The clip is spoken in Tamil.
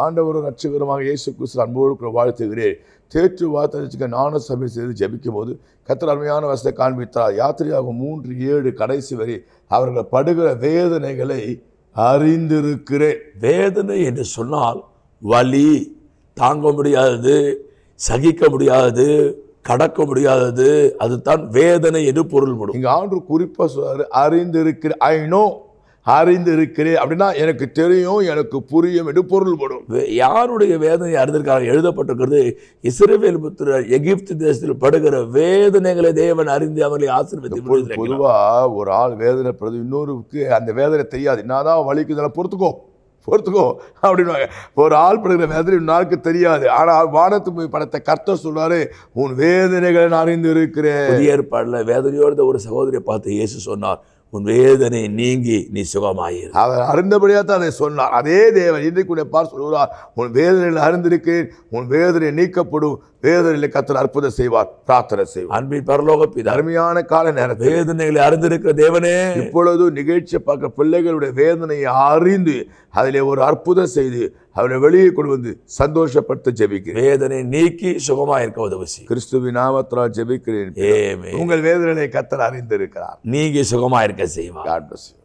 ஆண்டவரும் ரட்சகருமாக இயேசு கிறிஸ்து அன்போடு கூட வாழ்த்துகிறேன் தேற்று வார்த்தை ஞான சபை செய்து ஜெபிக்கும் போது கத்தர் அருமையான வசத்தை காண்பித்தார் யாத்திரையாகும் மூன்று ஏழு கடைசி வரை அவர்கள் படுகிற வேதனைகளை அறிந்திருக்கிறேன் வேதனை என்று சொன்னால் வலி தாங்க முடியாதது சகிக்க முடியாதது கடக்க முடியாதது அதுதான் வேதனை என்று பொருள்படும் இங்க ஆண்டு குறிப்பா சொல்றாரு அறிந்திருக்கிறேன் ஐ நோ அறிந்திருக்கிறேன் அப்படின்னா எனக்கு தெரியும் எனக்கு புரியும் என்று பொருள்படும் வே- யாருடைய வேதனை அறிந்திருக்காங்க எழுதப்பட்டிருக்கிறது இஸ்ரவேல் புத்திரர் எகிப்து தேசத்தில் படுகிற வேதனைகளை தேவன் அறிந்து அவர்களை ஆசீர்வதித்து விடுகிறார். பொதுவா ஒரு ஆள் வேதனைப்படுறது இன்னொருக்கு அந்த வேதனை தெரியாது என்னதான் வலிக்குதுல பொறுத்துக்கோ பொறுத்துக்கோ அப்படின்வாங்க ஒரு ஆள் படுகிற வேதனை இன்னொருக்கு தெரியாது ஆனால் வானத்து போய் படத்தை கர்த்தர் சொல்றாரு உன் வேதனைகளை நான் அறிந்து இருக்கிறேன் புதிய ஏற்பாடுல வேதனையோடு ஒரு சகோதரியை பார்த்து இயேசு சொன்னார் உன் வேதனை நீங்கி நீ சுகமாயிரு அவர் அறிந்தபடியாக தான் அதை சொன்னார் அதே தேவன் இன்றைக்கு உன்னை பார்த்து சொல்கிறார் உன் வேதனையில் அறிந்திருக்கிறேன் உன் வேதனை நீக்கப்படும் வேதனையில் கத்தர் அற்புதம் செய்வார் பிரார்த்தனை செய்வார் அன்பின் பரலோக இது பிதா அருமையான கால நேரத்தில் வேதனைகளை அறிந்திருக்கிற தேவனே இப்பொழுது நிகழ்ச்சியை பார்க்க பிள்ளைகளுடைய வேதனையை அறிந்து அதிலே ஒரு அற்புதம் செய்து அவரை வெளியே கொண்டு வந்து சந்தோஷப்படுத்த ஜெபிக்கிறேன் வேதனை நீக்கி சுகமா இருக்க உதவி செய்யும் கிறிஸ்துவின் நாமத்தினால் ஜெபிக்கிறேன் ஏமே உங்கள் வேதனையை கத்தர் அறிந்திருக்கிறார் நீங்கி சுகமா இருக்க செய்வார் God bless you.